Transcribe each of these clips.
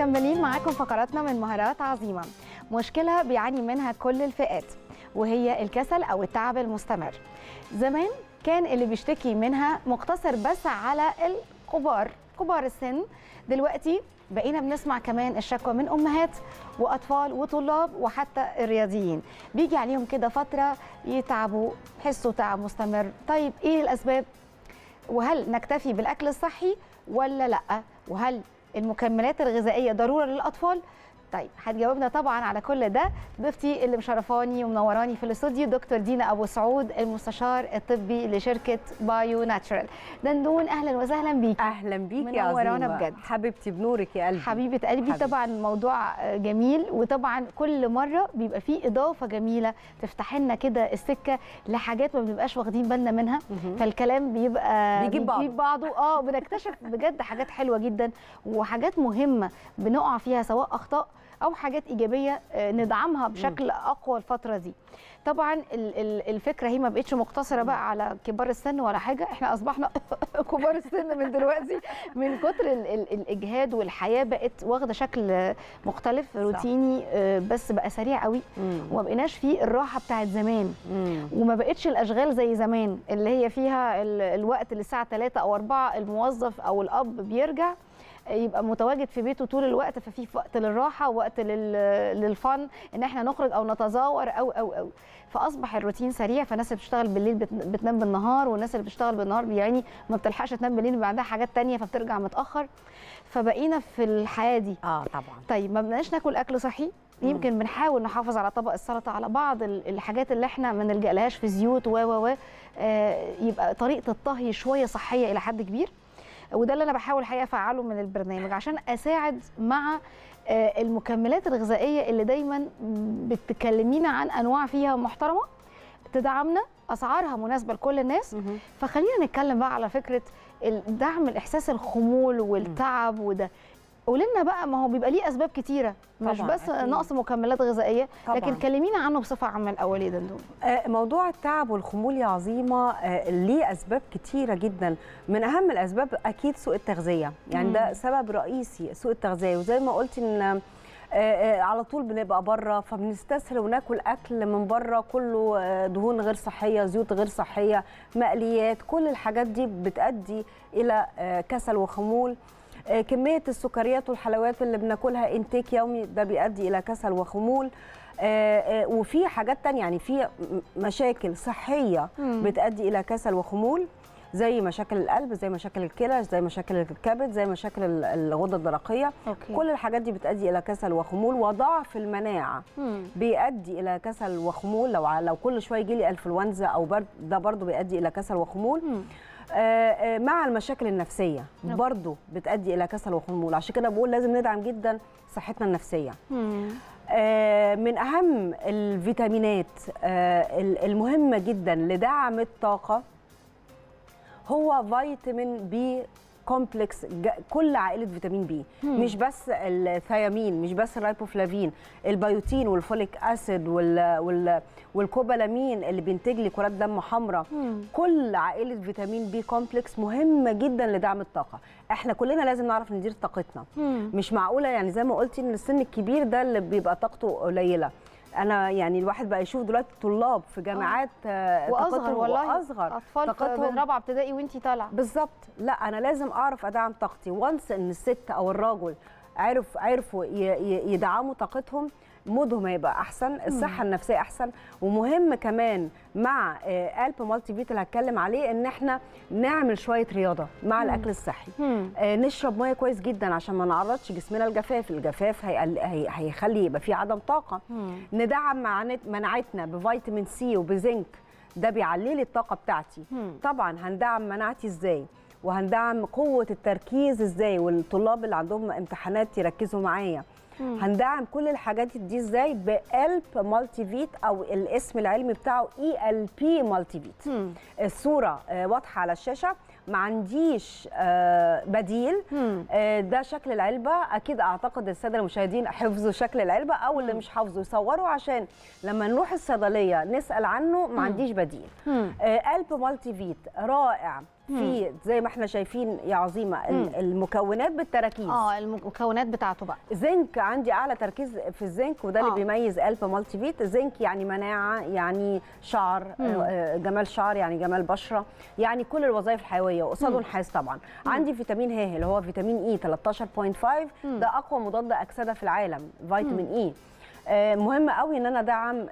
مكملين معاكم فقراتنا من مهارات عظيمة مشكلة بيعاني منها كل الفئات وهي الكسل أو التعب المستمر زمان كان اللي بيشتكي منها مقتصر بس على الكبار كبار السن دلوقتي بقينا بنسمع كمان الشكوى من امهات واطفال وطلاب وحتى الرياضيين بيجي عليهم كده فتره يتعبوا يحسوا تعب مستمر طيب ايه الاسباب وهل نكتفي بالاكل الصحي ولا لا وهل المكملات الغذائيه ضروره للاطفال طيب هتجاوبنا طبعا على كل ده ضيفتي اللي مشرفاني ومنوراني في الاستوديو دكتور دينا ابو سعود المستشار الطبي لشركه بايو ناتشرال دندون اهلا وسهلا بيكي اهلا بيك يا منورانا عظيمه بجد. حبيبتي بنورك يا قلبي حبيبه قلبي حبيبتي. طبعا الموضوع جميل وطبعا كل مره بيبقى فيه اضافه جميله تفتح لنا كده السكه لحاجات ما بنبقاش واخدين بالنا منها مهم. فالكلام بيبقى بيجيب بعضه. بعضه اه بنكتشف بجد حاجات حلوه جدا وحاجات مهمه بنقع فيها سواء اخطاء او حاجات ايجابيه آه، ندعمها بشكل اقوى الفتره دي طبعا ال- ال- الفكره هي ما بقتش مقتصره بقى على كبار السن ولا حاجه احنا اصبحنا كبار السن من دلوقتي من كتر ال- ال- الاجهاد والحياه بقت واخده شكل مختلف روتيني آه، بس بقى سريع قوي مم. وما بقيناش فيه الراحه بتاعت زمان مم. وما بقتش الاشغال زي زمان اللي هي فيها ال- الوقت للساعه 3 او 4 الموظف او الاب بيرجع يبقى متواجد في بيته طول الوقت ففي وقت للراحه ووقت لل- للفن ان احنا نخرج او نتزاور او او او فاصبح الروتين سريع فالناس اللي بتشتغل بالليل بت- بتنام بالنهار والناس اللي بتشتغل بالنهار يعني ما بتلحقش تنام بالليل بيبقى عندها حاجات تانية فبترجع متاخر فبقينا في الحياه دي اه طبعا طيب ما بناش ناكل اكل صحي يمكن بنحاول نحافظ على طبق السلطه على بعض ال- الحاجات اللي احنا ما نلجألهاش في زيوت و و و آه، يبقى طريقه الطهي شويه صحيه الى حد كبير وده اللي انا بحاول الحقيقه افعله من البرنامج عشان اساعد مع آه، المكملات الغذائيه اللي دايما بتكلمينا عن انواع فيها محترمه تدعمنا اسعارها مناسبه لكل الناس مهم. فخلينا نتكلم بقى على فكره دعم الاحساس الخمول والتعب وده قولي لنا بقى ما هو بيبقى ليه اسباب كتيره مش طبعاً، بس أكيد. نقص مكملات غذائيه طبعاً. لكن كلمينا عنه بصفه عامه الاول يا دندون آه، موضوع التعب والخمول يا عظيمه آه، ليه اسباب كتيره جدا من اهم الاسباب اكيد سوء التغذيه يعني ده سبب رئيسي سوء التغذيه وزي ما قلت ان آه، آه، على طول بنبقى بره فبنستسهل وناكل اكل من بره كله آه، دهون غير صحيه زيوت غير صحيه مقليات كل الحاجات دي بتؤدي الى آه، كسل وخمول آه، كميه السكريات والحلويات اللي بناكلها انتيك يومي ده بيؤدي الى كسل وخمول آه، آه، وفي حاجات تانية يعني في م- مشاكل صحيه مم. بتؤدي الى كسل وخمول زي مشاكل القلب زي مشاكل الكلى زي مشاكل الكبد زي مشاكل ال- الغده الدرقيه اوكي كل الحاجات دي بتؤدي الى كسل وخمول وضعف المناعه مم. بيؤدي الى كسل وخمول لو ع- لو كل شويه يجي لي انفلونزا او برد ده برضو بيؤدي الى كسل وخمول مم. آه، آه، مع المشاكل النفسيه نعم. برضو بتؤدي الى كسل وخمول عشان كده بقول لازم ندعم جدا صحتنا النفسيه مم. آه، من اهم الفيتامينات آه، ال- المهمه جدا لدعم الطاقه هو فيتامين بي كومبلكس ج- كل عائله فيتامين بي مم. مش بس الثيامين مش بس الرايبوفلافين البيوتين والفوليك اسيد وال وال والكوبالامين اللي بينتج لي كرات دم حمراء مم. كل عائله فيتامين بي كومبلكس مهمه جدا لدعم الطاقه احنا كلنا لازم نعرف ندير طاقتنا مم. مش معقوله يعني زي ما قلتي ان السن الكبير ده اللي بيبقى طاقته قليله انا يعني الواحد بقى يشوف دلوقتي طلاب في جامعات آه، واصغر طاقتهم والله واصغر اطفال في طاقتهم من رابعه ابتدائي وانتي طالعه بالظبط لا انا لازم اعرف ادعم طاقتي وانس ان الست او الراجل عرف عرفوا ي- ي- يدعموا طاقتهم مودهم هيبقى احسن الصحه النفسيه احسن ومهم كمان مع آه، قلب مالتي فيت اللي هتكلم عليه ان احنا نعمل شويه رياضه مع الاكل الصحي مم. آه، نشرب ميه كويس جدا عشان ما نعرضش جسمنا للجفاف الجفاف هيقل- هي- هيخلي يبقى فيه عدم طاقه مم. ندعم معانت- مناعتنا بفيتامين سي وبزنك ده بيعلي لي الطاقه بتاعتي مم. طبعا هندعم مناعتي ازاي وهندعم قوه التركيز ازاي والطلاب اللي عندهم امتحانات يركزوا معايا مم. هندعم كل الحاجات دي ازاي بقلب مالتي فيت او الاسم العلمي بتاعه اي ال بي مالتي فيت مم. الصوره آه، واضحه على الشاشه ما عنديش آه، بديل مم. آه، ده شكل العلبه اكيد اعتقد الساده المشاهدين حفظوا شكل العلبه او اللي مش حافظه يصوروا عشان لما نروح الصيدليه نسال عنه ما عنديش بديل مم. آه، قلب مالتي فيت رائع في زي ما احنا شايفين يا عظيمه ال- مم. المكونات بالتركيز اه المكونات بتاعته بقى زنك عندي اعلى تركيز في الزنك وده اللي آه. بيميز قلب مالتي فيت زنك يعني مناعه يعني شعر مم. آه، آه، جمال شعر يعني جمال بشره يعني كل الوظائف الحيويه وقصاده نحاس طبعا عندي فيتامين ه اللي هو فيتامين اي 13.5 مم. ده اقوى مضاد اكسده في العالم فيتامين اي آه، مهم قوي ان انا ادعم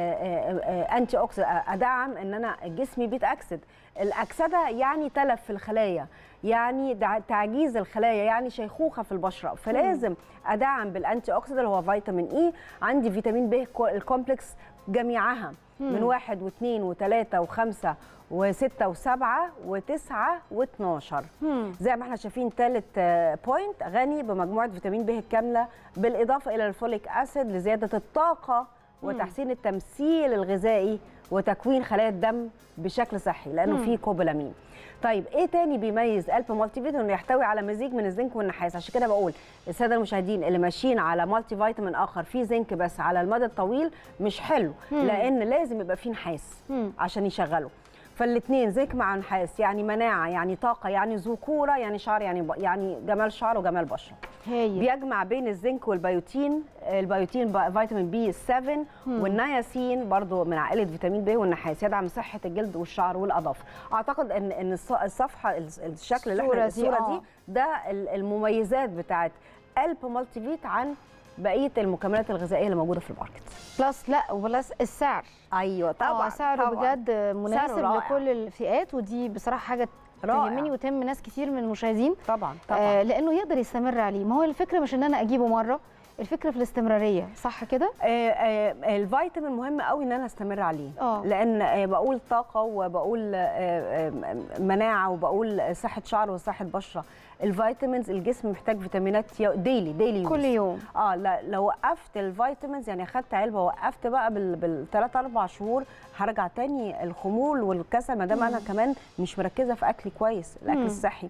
الانتي اوكسيد ادعم ان انا جسمي بيتاكسد الاكسده يعني تلف في الخلايا يعني دع- تعجيز الخلايا يعني شيخوخه في البشره فلازم ادعم بالانتي اوكسيد اللي هو فيتامين اي عندي فيتامين ب كو- الكومبلكس جميعها من واحد واثنين وثلاثه وخمسه وسته وسبعه وتسعه واثناشر مم. زي ما احنا شايفين ثالث بوينت غني بمجموعه فيتامين ب الكامله بالاضافه الى الفوليك اسيد لزياده الطاقه وتحسين التمثيل الغذائي وتكوين خلايا الدم بشكل صحي لانه مم. فيه كوبولامين طيب ايه تاني بيميز قلب مالتي فيت انه يحتوي على مزيج من الزنك والنحاس عشان كده بقول الساده المشاهدين اللي ماشيين على مالتي فيتامين اخر فيه زنك بس على المدى الطويل مش حلو مم. لان لازم يبقى فيه نحاس مم. عشان يشغله فالاثنين زنك مع نحاس يعني مناعه يعني طاقه يعني ذكوره يعني شعر يعني ب... يعني جمال شعر وجمال بشره هايل بيجمع بين الزنك والبيوتين البيوتين بقى فيتامين بي 7 والنياسين برضو من عائله فيتامين ب والنحاس يدعم صحه الجلد والشعر والاظافر اعتقد ان ان الص- الصفحه الس- الشكل اللي الصورة احنا دي، الصوره آه. دي ده ال- المميزات بتاعت قلب مالتي فيت عن بقيه المكملات الغذائيه اللي موجوده في الماركت بلس لا وبلس السعر ايوه طبعا آه، سعره طبعاً. بجد مناسب رائع. لكل الفئات ودي بصراحه حاجه رائع. تهمني وتهم ناس كتير من المشاهدين طبعا طبعا آه لانه يقدر يستمر عليه ما هو الفكره مش ان انا اجيبه مره الفكره في الاستمراريه صح كده آه، آه، الفيتامين مهم قوي ان انا استمر عليه آه. لان آه، بقول طاقه وبقول آه، آه، مناعه وبقول صحه شعر وصحه بشره الفيتامينز الجسم محتاج فيتامينات يو- ديلي ديلي كل يوم اه لا لو وقفت الفيتامينز يعني اخدت علبه وقفت بقى بال بالثلاث اربع شهور هرجع تاني الخمول والكسل ما دام انا كمان مش مركزه في اكلي كويس الاكل مم. الصحي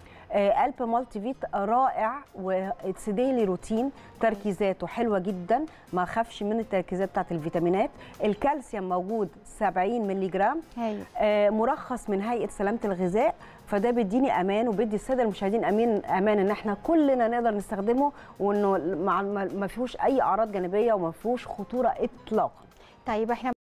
آه، قلب مالتي فيت رائع واتس ديلي روتين تركيزاته حلوه جدا ما اخافش من التركيزات بتاعت الفيتامينات الكالسيوم موجود 70 مللي جرام هايل آه، مرخص من هيئه سلامه الغذاء فده بيديني امان وبيدي الساده المشاهدين امان امان ان احنا كلنا نقدر نستخدمه وانه مع- ما ما فيهوش اي اعراض جانبيه وما فيهوش خطوره اطلاقا طيب احنا